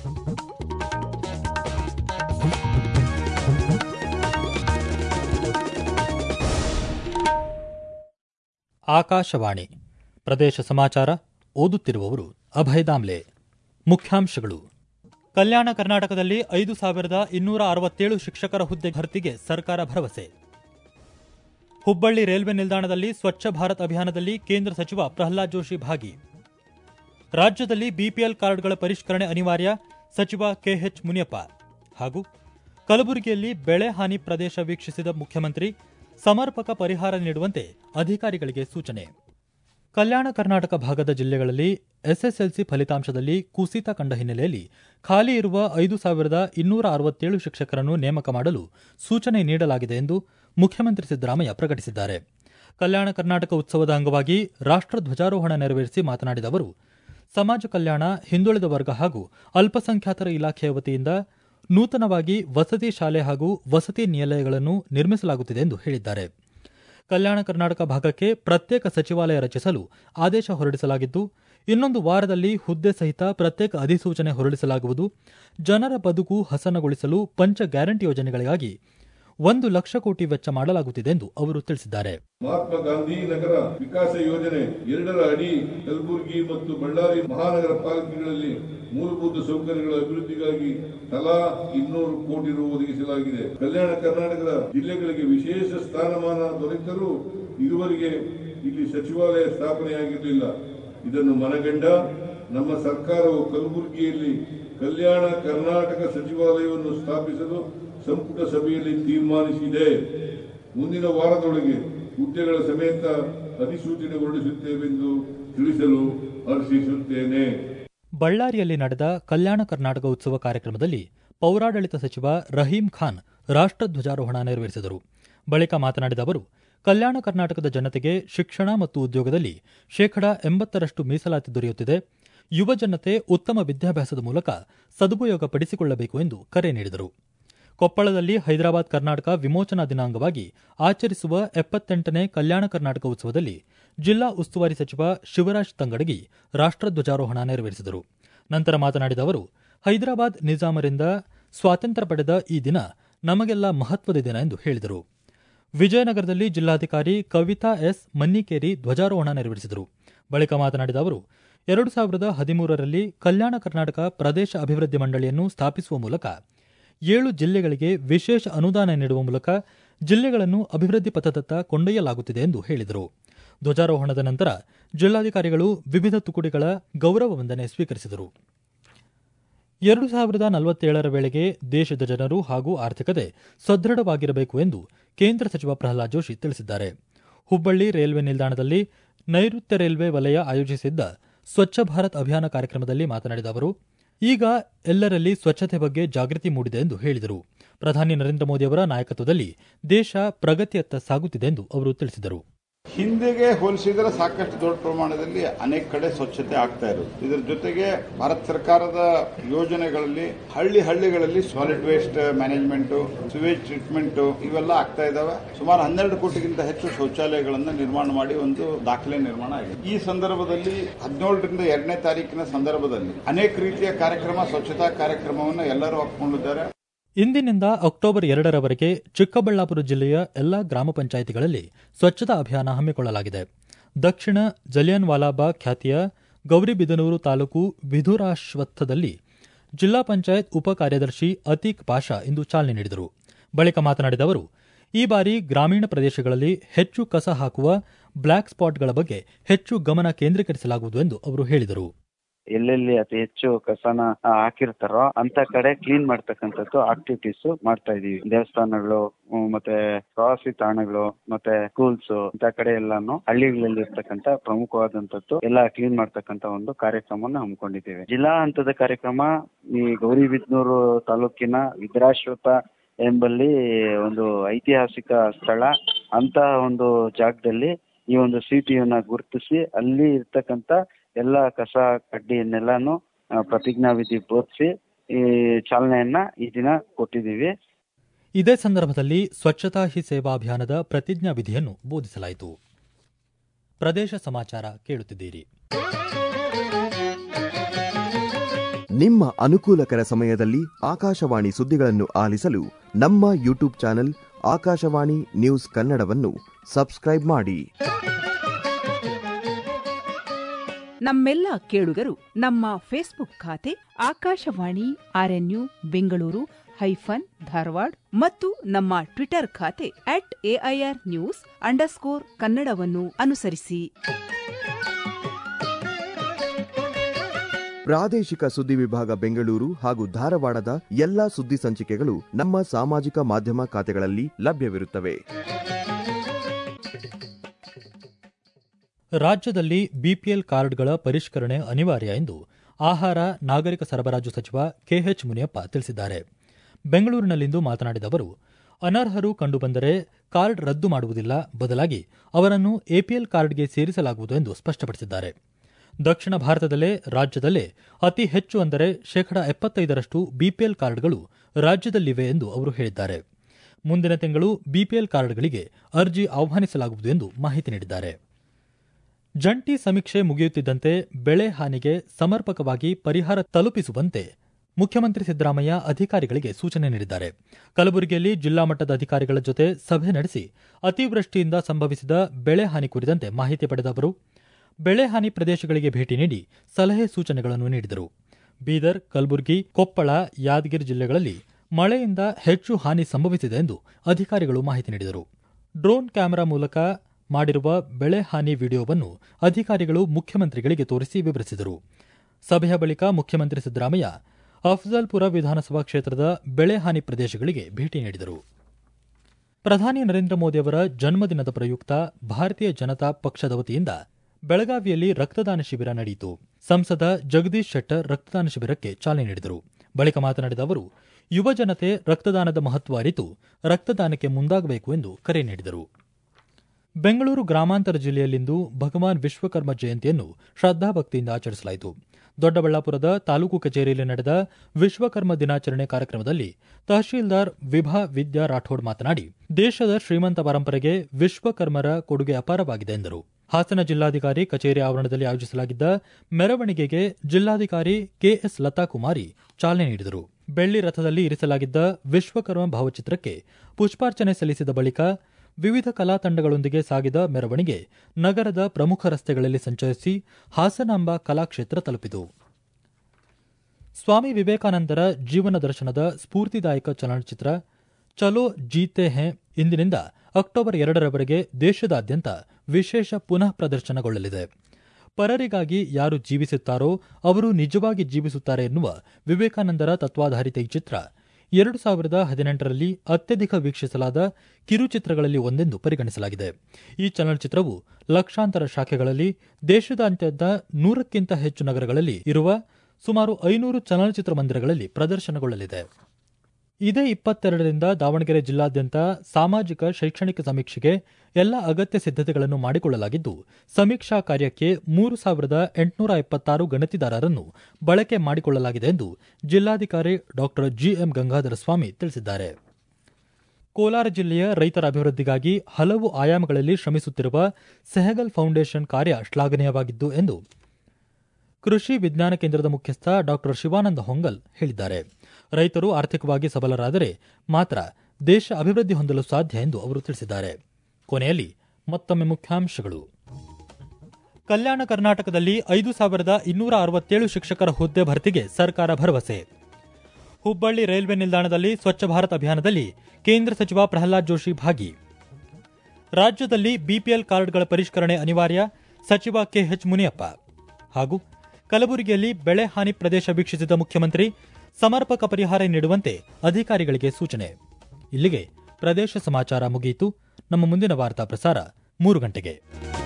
ಆಕಾಶವಾಣಿ ಪ್ರದೇಶ ಸಮಾಚಾರ ಓದುತ್ತಿರುವವರು ಅಭಯ ದಾಮ್ಲೆ ಮುಖ್ಯಾಂಶಗಳು ಕಲ್ಯಾಣ ಕರ್ನಾಟಕದಲ್ಲಿ ಐದು ಸಾವಿರದ ಇನ್ನೂರ ಅರವತ್ತೇಳು ಶಿಕ್ಷಕರ ಹುದ್ದೆ ಭರ್ತಿಗೆ ಸರ್ಕಾರ ಭರವಸೆ ಹುಬ್ಬಳ್ಳಿ ರೈಲ್ವೆ ನಿಲ್ದಾಣದಲ್ಲಿ ಸ್ವಚ್ಛ ಭಾರತ್ ಅಭಿಯಾನದಲ್ಲಿ ಕೇಂದ್ರ ಸಚಿವ ಪ್ರಹ್ಲಾದ್ ಜೋಶಿ ಭಾಗಿ ರಾಜ್ಯದಲ್ಲಿ ಬಿಪಿಎಲ್ ಕಾರ್ಡ್ಗಳ ಪರಿಷ್ಕರಣೆ ಅನಿವಾರ್ಯ ಸಚಿವ ಕೆಎಚ್ ಮುನಿಯಪ್ಪ ಹಾಗೂ ಕಲಬುರಗಿಯಲ್ಲಿ ಬೆಳೆ ಹಾನಿ ಪ್ರದೇಶ ವೀಕ್ಷಿಸಿದ ಮುಖ್ಯಮಂತ್ರಿ ಸಮರ್ಪಕ ಪರಿಹಾರ ನೀಡುವಂತೆ ಅಧಿಕಾರಿಗಳಿಗೆ ಸೂಚನೆ ಕಲ್ಯಾಣ ಕರ್ನಾಟಕ ಭಾಗದ ಜಿಲ್ಲೆಗಳಲ್ಲಿ ಎಸ್ಎಸ್ಎಲ್ಸಿ ಫಲಿತಾಂಶದಲ್ಲಿ ಕುಸಿತ ಕಂಡ ಹಿನ್ನೆಲೆಯಲ್ಲಿ ಖಾಲಿ ಇರುವ ಐದು ಸಾವಿರದ ಇನ್ನೂರ ಅರವತ್ತೇಳು ಶಿಕ್ಷಕರನ್ನು ನೇಮಕ ಮಾಡಲು ಸೂಚನೆ ನೀಡಲಾಗಿದೆ ಎಂದು ಮುಖ್ಯಮಂತ್ರಿ ಸಿದ್ದರಾಮಯ್ಯ ಪ್ರಕಟಿಸಿದ್ದಾರೆ ಕಲ್ಯಾಣ ಕರ್ನಾಟಕ ಉತ್ಸವದ ಅಂಗವಾಗಿ ರಾಷ್ಟ್ರ ಧ್ವಜಾರೋಹಣ ನೆರವೇರಿಸಿ ಮಾತನಾಡಿದ ಅವರು ಸಮಾಜ ಕಲ್ಯಾಣ ಹಿಂದುಳಿದ ವರ್ಗ ಹಾಗೂ ಅಲ್ಪಸಂಖ್ಯಾತರ ಇಲಾಖೆಯ ವತಿಯಿಂದ ನೂತನವಾಗಿ ವಸತಿ ಶಾಲೆ ಹಾಗೂ ವಸತಿ ನಿಲಯಗಳನ್ನು ನಿರ್ಮಿಸಲಾಗುತ್ತಿದೆ ಎಂದು ಹೇಳಿದ್ದಾರೆ ಕಲ್ಯಾಣ ಕರ್ನಾಟಕ ಭಾಗಕ್ಕೆ ಪ್ರತ್ಯೇಕ ಸಚಿವಾಲಯ ರಚಿಸಲು ಆದೇಶ ಹೊರಡಿಸಲಾಗಿದ್ದು ಇನ್ನೊಂದು ವಾರದಲ್ಲಿ ಹುದ್ದೆ ಸಹಿತ ಪ್ರತ್ಯೇಕ ಅಧಿಸೂಚನೆ ಹೊರಡಿಸಲಾಗುವುದು ಜನರ ಬದುಕು ಹಸನಗೊಳಿಸಲು ಪಂಚ ಗ್ಯಾರಂಟಿ ಯೋಜನೆಗಳಿಗಾಗಿ ಒಂದು ಲಕ್ಷ ಕೋಟಿ ವೆಚ್ಚ ಮಾಡಲಾಗುತ್ತಿದೆ ಎಂದು ಅವರು ತಿಳಿಸಿದ್ದಾರೆ ಮಹಾತ್ಮ ಗಾಂಧಿ ನಗರ ವಿಕಾಸ ಯೋಜನೆ ಎರಡರ ಅಡಿ ಕಲಬುರಗಿ ಮತ್ತು ಬಳ್ಳಾರಿ ಮಹಾನಗರ ಪಾಲಿಕೆಗಳಲ್ಲಿ ಮೂಲಭೂತ ಸೌಕರ್ಯಗಳ ಅಭಿವೃದ್ಧಿಗಾಗಿ ತಲಾ ಇನ್ನೂರು ಕೋಟಿ ರು ಒದಗಿಸಲಾಗಿದೆ ಕಲ್ಯಾಣ ಕರ್ನಾಟಕದ ಜಿಲ್ಲೆಗಳಿಗೆ ವಿಶೇಷ ಸ್ಥಾನಮಾನ ದೊರೆತರೂ ಇದುವರೆಗೆ ಇಲ್ಲಿ ಸಚಿವಾಲಯ ಸ್ಥಾಪನೆಯಾಗಿರಲಿಲ್ಲ ಇದನ್ನು ಮನಗಂಡ ನಮ್ಮ ಸರ್ಕಾರವು ಕಲಬುರಗಿಯಲ್ಲಿ ಕಲ್ಯಾಣ ಕರ್ನಾಟಕ ಸಚಿವಾಲಯವನ್ನು ಸ್ಥಾಪಿಸಲು ಸಂಪುಟ ಸಭೆಯಲ್ಲಿ ತೀರ್ಮಾನಿಸಿದೆ ಮುಂದಿನ ವಾರದೊಳಗೆ ಹುದ್ದೆಗಳ ಸಮೇತ ಅಧಿಸೂಚನೆ ಹೊರಡಿಸುತ್ತೇವೆಂದು ತಿಳಿಸಲು ಹರ್ಷಿಸುತ್ತೇನೆ ಬಳ್ಳಾರಿಯಲ್ಲಿ ನಡೆದ ಕಲ್ಯಾಣ ಕರ್ನಾಟಕ ಉತ್ಸವ ಕಾರ್ಯಕ್ರಮದಲ್ಲಿ ಪೌರಾಡಳಿತ ಸಚಿವ ರಹೀಂ ಖಾನ್ ರಾಷ್ಟ್ರ ಧ್ವಜಾರೋಹಣ ನೆರವೇರಿಸಿದರು ಬಳಿಕ ಮಾತನಾಡಿದ ಅವರು ಕಲ್ಯಾಣ ಕರ್ನಾಟಕದ ಜನತೆಗೆ ಶಿಕ್ಷಣ ಮತ್ತು ಉದ್ಯೋಗದಲ್ಲಿ ಶೇಕಡಾ ಎಂಬತ್ತರಷ್ಟು ಮೀಸಲಾತಿ ದೊರೆಯುತ್ತಿದೆ ಯುವ ಜನತೆ ಉತ್ತಮ ವಿದ್ಯಾಭ್ಯಾಸದ ಮೂಲಕ ಸದುಪಯೋಗ ಪಡಿಸಿಕೊಳ್ಳಬೇಕು ಎಂದು ಕರೆ ನೀಡಿದರು ಕೊಪ್ಪಳದಲ್ಲಿ ಹೈದರಾಬಾದ್ ಕರ್ನಾಟಕ ವಿಮೋಚನಾ ದಿನ ಅಂಗವಾಗಿ ಆಚರಿಸುವ ಎಪ್ಪತ್ತೆಂಟನೇ ಕಲ್ಯಾಣ ಕರ್ನಾಟಕ ಉತ್ಸವದಲ್ಲಿ ಜಿಲ್ಲಾ ಉಸ್ತುವಾರಿ ಸಚಿವ ಶಿವರಾಜ್ ತಂಗಡಗಿ ರಾಷ್ಟ್ರ ಧ್ವಜಾರೋಹಣ ನೆರವೇರಿಸಿದರು ನಂತರ ಮಾತನಾಡಿದ ಅವರು ಹೈದರಾಬಾದ್ ನಿಜಾಮರಿಂದ ಸ್ವಾತಂತ್ರ್ಯ ಪಡೆದ ಈ ದಿನ ನಮಗೆಲ್ಲ ಮಹತ್ವದ ದಿನ ಎಂದು ಹೇಳಿದರು ವಿಜಯನಗರದಲ್ಲಿ ಜಿಲ್ಲಾಧಿಕಾರಿ ಕವಿತಾ ಎಸ್ ಮನ್ನಿಕೇರಿ ಧ್ವಜಾರೋಹಣ ನೆರವೇರಿಸಿದರು ಬಳಿಕ ಮಾತನಾಡಿದ ಅವರು ಎರಡು ಸಾವಿರದ ಹದಿಮೂರರಲ್ಲಿ ಕಲ್ಯಾಣ ಕರ್ನಾಟಕ ಪ್ರದೇಶ ಅಭಿವೃದ್ಧಿ ಮಂಡಳಿಯನ್ನು ಸ್ಥಾಪಿಸುವ ಮೂಲಕ ಏಳು ಜಿಲ್ಲೆಗಳಿಗೆ ವಿಶೇಷ ಅನುದಾನ ನೀಡುವ ಮೂಲಕ ಜಿಲ್ಲೆಗಳನ್ನು ಅಭಿವೃದ್ಧಿ ಪಥದತ್ತ ಕೊಂಡೊಯ್ಯಲಾಗುತ್ತಿದೆ ಎಂದು ಹೇಳಿದರು ಧ್ವಜಾರೋಹಣದ ನಂತರ ಜಿಲ್ಲಾಧಿಕಾರಿಗಳು ವಿವಿಧ ತುಕುಡಿಗಳ ಗೌರವ ವಂದನೆ ಸ್ವೀಕರಿಸಿದರು ಎರಡು ಸಾವಿರದ ನಲವತ್ತೇಳರ ವೇಳೆಗೆ ದೇಶದ ಜನರು ಹಾಗೂ ಆರ್ಥಿಕತೆ ಸದೃಢವಾಗಿರಬೇಕು ಎಂದು ಕೇಂದ್ರ ಸಚಿವ ಪ್ರಹ್ಲಾದ್ ಜೋಶಿ ತಿಳಿಸಿದ್ದಾರೆ ಹುಬ್ಬಳ್ಳಿ ರೈಲ್ವೆ ನಿಲ್ದಾಣದಲ್ಲಿ ನೈಋತ್ಯ ರೈಲ್ವೆ ವಲಯ ಆಯೋಜಿಸಿದ್ದ ಸ್ವಚ್ಛ ಭಾರತ್ ಅಭಿಯಾನ ಕಾರ್ಯಕ್ರಮದಲ್ಲಿ ಮಾತನಾಡಿದ ಅವರು ಈಗ ಎಲ್ಲರಲ್ಲಿ ಸ್ವಚ್ಛತೆ ಬಗ್ಗೆ ಜಾಗೃತಿ ಮೂಡಿದೆ ಎಂದು ಹೇಳಿದರು ಪ್ರಧಾನಿ ನರೇಂದ್ರ ಮೋದಿಯವರ ನಾಯಕತ್ವದಲ್ಲಿ ದೇಶ ಪ್ರಗತಿಯತ್ತ ಸಾಗುತ್ತಿದೆ ಎಂದು ಅವರು ತಿಳಿಸಿದರು ಹಿಂದೆಗೆ ಹೋಲಿಸಿದರೆ ಸಾಕಷ್ಟು ದೊಡ್ಡ ಪ್ರಮಾಣದಲ್ಲಿ ಅನೇಕ ಕಡೆ ಸ್ವಚ್ಛತೆ ಆಗ್ತಾ ಇರೋದು ಇದರ ಜೊತೆಗೆ ಭಾರತ ಸರ್ಕಾರದ ಯೋಜನೆಗಳಲ್ಲಿ ಹಳ್ಳಿ ಹಳ್ಳಿಗಳಲ್ಲಿ solid waste management sewage treatment ಇವೆಲ್ಲ ಆಗ್ತಾ ಇದಾವೆ ಸುಮಾರು ಹನ್ನೆರಡು ಕೋಟಿಗಿಂತ ಹೆಚ್ಚು ಶೌಚಾಲಯಗಳನ್ನು ನಿರ್ಮಾಣ ಮಾಡಿ ಒಂದು ದಾಖಲೆ ನಿರ್ಮಾಣ ಆಗಿದೆ ಈ ಸಂದರ್ಭದಲ್ಲಿ ಹದಿನೇಳರಿಂದ ಎರಡನೇ ತಾರೀಕಿನ ಸಂದರ್ಭದಲ್ಲಿ ಅನೇಕ ರೀತಿಯ ಕಾರ್ಯಕ್ರಮ ಸ್ವಚ್ಛತಾ ಕಾರ್ಯಕ್ರಮವನ್ನು ಎಲ್ಲರೂ ಹಾಕೊಂಡಿದ್ದಾರೆ ಇಂದಿನಿಂದ ಅಕ್ಟೋಬರ್ ಎರಡರವರೆಗೆ ಚಿಕ್ಕಬಳ್ಳಾಪುರ ಜಿಲ್ಲೆಯ ಎಲ್ಲಾ ಗ್ರಾಮ ಪಂಚಾಯಿತಿಗಳಲ್ಲಿ ಸ್ವಚ್ಛತಾ ಅಭಿಯಾನ ಹಮ್ಮಿಕೊಳ್ಳಲಾಗಿದೆ ದಕ್ಷಿಣ ಜಲಿಯನ್ ವಾಲಾಬಾಗ್ ಖ್ಯಾತಿಯ ಗೌರಿಬಿದನೂರು ತಾಲೂಕು ವಿಧುರಾಶ್ವತ್ಥದಲ್ಲಿ ಜಿಲ್ಲಾ ಪಂಚಾಯತ್ ಉಪ ಕಾರ್ಯದರ್ಶಿ ಅತೀಕ್ ಪಾಷಾ ಇಂದು ಚಾಲನೆ ನೀಡಿದರು ಬಳಿಕ ಮಾತನಾಡಿದ ಅವರು ಈ ಬಾರಿ ಗ್ರಾಮೀಣ ಪ್ರದೇಶಗಳಲ್ಲಿ ಹೆಚ್ಚು ಕಸ ಹಾಕುವ ಬ್ಲಾಕ್ ಸ್ಪಾಟ್ಗಳ ಬಗ್ಗೆ ಹೆಚ್ಚು ಗಮನ ಕೇಂದ್ರೀಕರಿಸಲಾಗುವುದು ಎಂದು ಅವರು ಹೇಳಿದರು ಎಲ್ಲೆಲ್ಲಿ ಅತಿ ಹೆಚ್ಚು ಕಸನ ಆ, ಹಾಕಿರ್ತಾರೋ ಅಂತ ಕಡೆ ಕ್ಲೀನ್ ಮಾಡ್ತಕ್ಕಂಥದ್ದು ಆಕ್ಟಿವಿಟೀಸ್ ಮಾಡ್ತಾ ಇದೀವಿ ದೇವಸ್ಥಾನಗಳು ಹ್ಮ್, ಮತ್ತೆ ಪ್ರವಾಸಿ ತಾಣಗಳು ಮತ್ತೆ ಸ್ಕೂಲ್ಸ್ ಇಂತ ಕಡೆ ಎಲ್ಲಾನು ಹಳ್ಳಿಗಳಲ್ಲಿ ಇರ್ತಕ್ಕಂಥ ಪ್ರಮುಖವಾದಂತದ್ದು ಎಲ್ಲ ಕ್ಲೀನ್ ಮಾಡ್ತಕ್ಕಂಥ ಒಂದು ಕಾರ್ಯಕ್ರಮವನ್ನು ಹಮ್ಮಿಕೊಂಡಿದ್ದೇವೆ ಜಿಲ್ಲಾ ಹಂತದ ಕಾರ್ಯಕ್ರಮ ಈ ಗೌರಿಬಿದನೂರು ತಾಲೂಕಿನ ವಿದ್ರಾಶ್ವತ ಎಂಬಲ್ಲಿ ಒಂದು ಐತಿಹಾಸಿಕ ಸ್ಥಳ ಅಂತ ಒಂದು ಜಾಗದಲ್ಲಿ ಈ ಒಂದು ಸಿಟಿಯನ್ನ ಗುರುತಿಸಿ ಅಲ್ಲಿ ಇರ್ತಕ್ಕಂಥ ಎಲ್ಲ ಕಸ ಕಡ್ಡಿಯನ್ನೆಲ್ಲಾನು ಆ, ಪ್ರತಿಜ್ಞಾವಿಧಿ ಬೋಧಿಸಿ ಈ ಚಾಲನೆಯನ್ನ ಈ ದಿನ ಕೊಟ್ಟಿದ್ದೀವಿ ಇದೇ ಸಂದರ್ಭದಲ್ಲಿ ಸ್ವಚ್ಛತಾ ಹಿ ಸೇವಾ ಅಭಿಯಾನದ ಪ್ರತಿಜ್ಞಾ ವಿಧಿಯನ್ನು ಬೋಧಿಸಲಾಯಿತು ಪ್ರದೇಶ ಸಮಾಚಾರ ಕೇಳುತ್ತಿದ್ದೀರಿ ನಿಮ್ಮ ಅನುಕೂಲಕರ ಸಮಯದಲ್ಲಿ ಆಕಾಶವಾಣಿ ಸುದ್ದಿಗಳನ್ನು ಆಲಿಸಲು ನಮ್ಮ ಯೂಟ್ಯೂಬ್ ಚಾನೆಲ್ ಆಕಾಶವಾಣಿ ನ್ಯೂಸ್ ಕನ್ನಡವನ್ನು ಸಬ್ಸ್ಕ್ರೈಬ್ ಮಾಡಿ ನಮ್ಮೆಲ್ಲ ಕೇಳುಗರು ನಮ್ಮ ಫೇಸ್ಬುಕ್ ಖಾತೆ ಆಕಾಶವಾಣಿ ಆರ್ಎನ್ಯು ಬೆಂಗಳೂರು ಹೈಫನ್ ಧಾರವಾಡ ಮತ್ತು ನಮ್ಮ ಟ್ವಿಟರ್ ಖಾತೆ ಅಟ್ ಎಐಆರ್ ನ್ಯೂಸ್ ಅಂಡರ್ಸ್ಕೋರ್ ಕನ್ನಡವನ್ನು ಅನುಸರಿಸಿ ಪ್ರಾದೇಶಿಕ ಸುದ್ದಿ ವಿಭಾಗ ಬೆಂಗಳೂರು ಹಾಗೂ ಧಾರವಾಡದ ಎಲ್ಲಾ ಸುದ್ದಿ ಸಂಚಿಕೆಗಳು ನಮ್ಮ ಸಾಮಾಜಿಕ ಮಾಧ್ಯಮ ಖಾತೆಗಳಲ್ಲಿ ಲಭ್ಯವಿರುತ್ತವೆ ರಾಜ್ಯದಲ್ಲಿ ಬಿಪಿಎಲ್ ಕಾರ್ಡ್ಗಳ ಪರಿಷ್ಕರಣೆ ಅನಿವಾರ್ಯ ಎಂದು ಆಹಾರ ನಾಗರಿಕ ಸರಬರಾಜು ಸಚಿವ ಕೆಎಚ್ ಮುನಿಯಪ್ಪ ತಿಳಿಸಿದ್ದಾರೆ ಬೆಂಗಳೂರಿನಲ್ಲಿಂದು ಮಾತನಾಡಿದ ಅವರು ಅನರ್ಹರು ಕಂಡುಬಂದರೆ ಕಾರ್ಡ್ ರದ್ದು ಮಾಡುವುದಿಲ್ಲ ಬದಲಾಗಿ ಅವರನ್ನು ಎಪಿಎಲ್ ಕಾರ್ಡ್ಗೆ ಸೇರಿಸಲಾಗುವುದು ಎಂದು ಸ್ಪಷ್ಟಪಡಿಸಿದ್ದಾರೆ ದಕ್ಷಿಣ ಭಾರತದಲ್ಲೇ ರಾಜ್ಯದಲ್ಲೇ ಅತಿ ಹೆಚ್ಚು ಅಂದರೆ ಶೇಕಡ ಎಪ್ಪತ್ತೈದರಷ್ಟು ಬಿಪಿಎಲ್ ಕಾರ್ಡ್ಗಳು ರಾಜ್ಯದಲ್ಲಿವೆ ಎಂದು ಅವರು ಹೇಳಿದ್ದಾರೆ ಮುಂದಿನ ತಿಂಗಳು ಬಿಪಿಎಲ್ ಕಾರ್ಡ್ಗಳಿಗೆ ಅರ್ಜಿ ಆಹ್ವಾನಿಸಲಾಗುವುದು ಎಂದು ಮಾಹಿತಿ ನೀಡಿದ್ದಾರೆ ಜಂಟಿ ಸಮೀಕ್ಷೆ ಮುಗಿಯುತ್ತಿದ್ದಂತೆ ಬೆಳೆ ಹಾನಿಗೆ ಸಮರ್ಪಕವಾಗಿ ಪರಿಹಾರ ತಲುಪಿಸುವಂತೆ ಮುಖ್ಯಮಂತ್ರಿ ಸಿದ್ದರಾಮಯ್ಯ ಅಧಿಕಾರಿಗಳಿಗೆ ಸೂಚನೆ ನೀಡಿದ್ದಾರೆ ಕಲಬುರಗಿಯಲ್ಲಿ ಜಿಲ್ಲಾ ಮಟ್ಟದ ಅಧಿಕಾರಿಗಳ ಜೊತೆ ಸಭೆ ನಡೆಸಿ ಅತಿವೃಷ್ಟಿಯಿಂದ ಸಂಭವಿಸಿದ ಬೆಳೆ ಹಾನಿ ಕುರಿತಂತೆ ಮಾಹಿತಿ ಪಡೆದ ಅವರು ಬೆಳೆ ಹಾನಿ ಪ್ರದೇಶಗಳಿಗೆ ಭೇಟಿ ನೀಡಿ ಸಲಹೆ ಸೂಚನೆಗಳನ್ನು ನೀಡಿದರು ಬೀದರ್ ಕಲಬುರಗಿ ಕೊಪ್ಪಳ ಯಾದಗಿರಿ ಜಿಲ್ಲೆಗಳಲ್ಲಿ ಮಳೆಯಿಂದ ಹೆಚ್ಚು ಹಾನಿ ಸಂಭವಿಸಿದೆ ಎಂದು ಅಧಿಕಾರಿಗಳು ಮಾಹಿತಿ ನೀಡಿದರು ಡ್ರೋನ್ ಕ್ಯಾಮೆರಾ ಮೂಲಕ ಮಾಡಿರುವ ಬೆಳೆ ಹಾನಿ ವಿಡಿಯೋವನ್ನು ಅಧಿಕಾರಿಗಳು ಮುಖ್ಯಮಂತ್ರಿಗಳಿಗೆ ತೋರಿಸಿ ವಿವರಿಸಿದರು ಸಭೆಯ ಬಳಿಕ ಮುಖ್ಯಮಂತ್ರಿ ಸಿದ್ದರಾಮಯ್ಯ ಅಫ್ಜಲ್ಪುರ ವಿಧಾನಸಭಾ ಕ್ಷೇತ್ರದ ಬೆಳೆ ಹಾನಿ ಪ್ರದೇಶಗಳಿಗೆ ಭೇಟಿ ನೀಡಿದರು ಪ್ರಧಾನಿ ನರೇಂದ್ರ ಮೋದಿಯವರ ಜನ್ಮದಿನದ ಪ್ರಯುಕ್ತ ಭಾರತೀಯ ಜನತಾ ಪಕ್ಷದ ವತಿಯಿಂದ ಬೆಳಗಾವಿಯಲ್ಲಿ ರಕ್ತದಾನ ಶಿಬಿರ ನಡೆಯಿತು ಸಂಸದ ಜಗದೀಶ್ ಶೆಟ್ಟರ್ ರಕ್ತದಾನ ಶಿಬಿರಕ್ಕೆ ಚಾಲನೆ ನೀಡಿದರು ಬಳಿಕ ಮಾತನಾಡಿದ ಅವರು ಯುವ ಜನತೆ ರಕ್ತದಾನದ ಮಹತ್ವ ಅರಿತು ರಕ್ತದಾನಕ್ಕೆ ಮುಂದಾಗಬೇಕು ಎಂದು ಕರೆ ನೀಡಿದರು ಬೆಂಗಳೂರು ಗ್ರಾಮಾಂತರ ಜಿಲ್ಲೆಯಲ್ಲಿಂದು ಭಗವಾನ್ ವಿಶ್ವಕರ್ಮ ಜಯಂತಿಯನ್ನು ಶ್ರದ್ಧಾಭಕ್ತಿಯಿಂದ ಆಚರಿಸಲಾಯಿತು ದೊಡ್ಡಬಳ್ಳಾಪುರದ ತಾಲೂಕು ಕಚೇರಿಯಲ್ಲಿ ನಡೆದ ವಿಶ್ವಕರ್ಮ ದಿನಾಚರಣೆ ಕಾರ್ಯಕ್ರಮದಲ್ಲಿ ತಹಶೀಲ್ದಾರ್ ವಿಭಾ ವಿದ್ಯಾ ರಾಠೋಡ್ ಮಾತನಾಡಿ ದೇಶದ ಶ್ರೀಮಂತ ಪರಂಪರೆಗೆ ವಿಶ್ವಕರ್ಮರ ಕೊಡುಗೆ ಅಪಾರವಾಗಿದೆ ಎಂದರು ಹಾಸನ ಜಿಲ್ಲಾಧಿಕಾರಿ ಕಚೇರಿ ಆವರಣದಲ್ಲಿ ಆಯೋಜಿಸಲಾಗಿದ್ದ ಮೆರವಣಿಗೆಗೆ ಜಿಲ್ಲಾಧಿಕಾರಿ ಕೆಎಸ್ ಲತಾ ಕುಮಾರಿ ಚಾಲನೆ ನೀಡಿದರು ಬೆಳ್ಳಿ ರಥದಲ್ಲಿ ಇರಿಸಲಾಗಿದ್ದ ವಿಶ್ವಕರ್ಮ ಭಾವಚಿತ್ರಕ್ಕೆ ಪುಷ್ಪಾರ್ಚನೆ ಸಲ್ಲಿಸಿದ ಬಳಿಕ ವಿವಿಧ ಕಲಾ ತಂಡಗಳೊಂದಿಗೆ ಸಾಗಿದ ಮೆರವಣಿಗೆ ನಗರದ ಪ್ರಮುಖ ರಸ್ತೆಗಳಲ್ಲಿ ಸಂಚರಿಸಿ ಹಾಸನಾಂಬ ಕಲಾಕ್ಷೇತ್ರ ತಲುಪಿತು ಸ್ವಾಮಿ ವಿವೇಕಾನಂದರ ಜೀವನ ದರ್ಶನದ ಸ್ಫೂರ್ತಿದಾಯಕ ಚಲನಚಿತ್ರ ಚಲೋ ಜೀತೆ ಹೇ ಇಂದಿನಿಂದ ಅಕ್ಟೋಬರ್ ಎರಡರವರೆಗೆ ದೇಶದಾದ್ಯಂತ ವಿಶೇಷ ಪುನಃ ಪ್ರದರ್ಶನಗೊಳ್ಳಲಿದೆ ಪರರಿಗಾಗಿ ಯಾರು ಜೀವಿಸುತ್ತಾರೋ ಅವರು ನಿಜವಾಗಿ ಜೀವಿಸುತ್ತಾರೆ ಎನ್ನುವ ವಿವೇಕಾನಂದರ ತತ್ವಾಧಾರಿತ ಈ ಚಿತ್ರ ಎರಡು ಸಾವಿರದ ಹದಿನೆಂಟರಲ್ಲಿ ಅತ್ಯಧಿಕ ವೀಕ್ಷಿಸಲಾದ ಕಿರುಚಿತ್ರಗಳಲ್ಲಿ ಒಂದೆಂದು ಪರಿಗಣಿಸಲಾಗಿದೆ ಈ ಚಲನಚಿತ್ರವು ಲಕ್ಷಾಂತರ ಶಾಖೆಗಳಲ್ಲಿ ದೇಶದಾದ್ಯಂತ ನೂರಕ್ಕಿಂತ ಹೆಚ್ಚು ನಗರಗಳಲ್ಲಿ ಇರುವ ಸುಮಾರು ಐನೂರು ಚಲನಚಿತ್ರ ಮಂದಿರಗಳಲ್ಲಿ ಪ್ರದರ್ಶನಗೊಳ್ಳಲಿದೆ ಇದೇ ಇಪ್ಪತ್ತೆರಡರಿಂದ ದಾವಣಗೆರೆ ಜಿಲ್ಲಾದ್ಯಂತ ಸಾಮಾಜಿಕ ಶೈಕ್ಷಣಿಕ ಸಮೀಕ್ಷೆಗೆ ಎಲ್ಲ ಅಗತ್ಯ ಸಿದ್ಧತೆಗಳನ್ನು ಮಾಡಿಕೊಳ್ಳಲಾಗಿದ್ದು ಸಮೀಕ್ಷಾ ಕಾರ್ಯಕ್ಕೆ ಮೂರು ಸಾವಿರದ ಎಂಟುನೂರ ಎಪ್ಪತ್ತಾರು ಗಣತಿದಾರರನ್ನು ಬಳಕೆ ಮಾಡಿಕೊಳ್ಳಲಾಗಿದೆ ಎಂದು ಜಿಲ್ಲಾಧಿಕಾರಿ ಡಾ ಜಿಎಂ ಗಂಗಾಧರ ಸ್ವಾಮಿ ತಿಳಿಸಿದ್ದಾರೆ ಕೋಲಾರ ಜಿಲ್ಲೆಯ ರೈತರ ಅಭಿವೃದ್ಧಿಗಾಗಿ ಹಲವು ಆಯಾಮಗಳಲ್ಲಿ ಶ್ರಮಿಸುತ್ತಿರುವ ಸೆಹಗಲ್ ಫೌಂಡೇಶನ್ ಕಾರ್ಯ ಶ್ಲಾಘನೀಯವಾಗಿದ್ದು ಎಂದು ಕೃಷಿ ವಿಜ್ಞಾನ ಕೇಂದ್ರದ ಮುಖ್ಯಸ್ಥ ಡಾ ಶಿವಾನಂದ ಹೊಂಗಲ್ ಹೇಳಿದ್ದಾರೆ ರೈತರು ಆರ್ಥಿಕವಾಗಿ ಸಬಲರಾದರೆ ಮಾತ್ರ ದೇಶ ಅಭಿವೃದ್ಧಿ ಹೊಂದಲು ಸಾಧ್ಯ ಎಂದು ಅವರು ತಿಳಿಸಿದ್ದಾರೆ ಕೊನೆಯಲ್ಲಿ ಮತ್ತೊಮ್ಮೆ ಮುಖ್ಯಾಂಶಗಳು ಕಲ್ಯಾಣ ಕರ್ನಾಟಕದಲ್ಲಿ ಐದು ಸಾವಿರದ ಇನ್ನೂರ ಅರವತ್ತೇಳು ಶಿಕ್ಷಕರ ಹುದ್ದೆ ಭರ್ತಿಗೆ ಸರ್ಕಾರ ಭರವಸೆ ಹುಬ್ಬಳ್ಳಿ ರೈಲ್ವೆ ನಿಲ್ದಾಣದಲ್ಲಿ ಸ್ವಚ್ಛ ಭಾರತ್ ಅಭಿಯಾನದಲ್ಲಿ ಕೇಂದ್ರ ಸಚಿವ ಪ್ರಹ್ಲಾದ್ ಜೋಶಿ ಭಾಗಿ ರಾಜ್ಯದಲ್ಲಿ ಬಿಪಿಎಲ್ ಕಾರ್ಡ್ಗಳ ಪರಿಷ್ಕರಣೆ ಅನಿವಾರ್ಯ ಸಚಿವ ಕೆಎಚ್ ಮುನಿಯಪ್ಪ ಹಾಗೂ ಕಲಬುರಗಿಯಲ್ಲಿ ಬೆಳೆ ಹಾನಿ ಪ್ರದೇಶ ವೀಕ್ಷಿಸಿದ ಮುಖ್ಯಮಂತ್ರಿ ಸಮರ್ಪಕ ಪರಿಹಾರ ನೀಡುವಂತೆ ಅಧಿಕಾರಿಗಳಿಗೆ ಸೂಚನೆ ಇಲ್ಲಿಗೆ ಪ್ರದೇಶ ಸಮಾಚಾರ ಮುಗಿಯಿತು ನಮ್ಮ ಮುಂದಿನ ವಾರ್ತಾ ಪ್ರಸಾರ ಮೂರು ಗಂಟೆಗೆ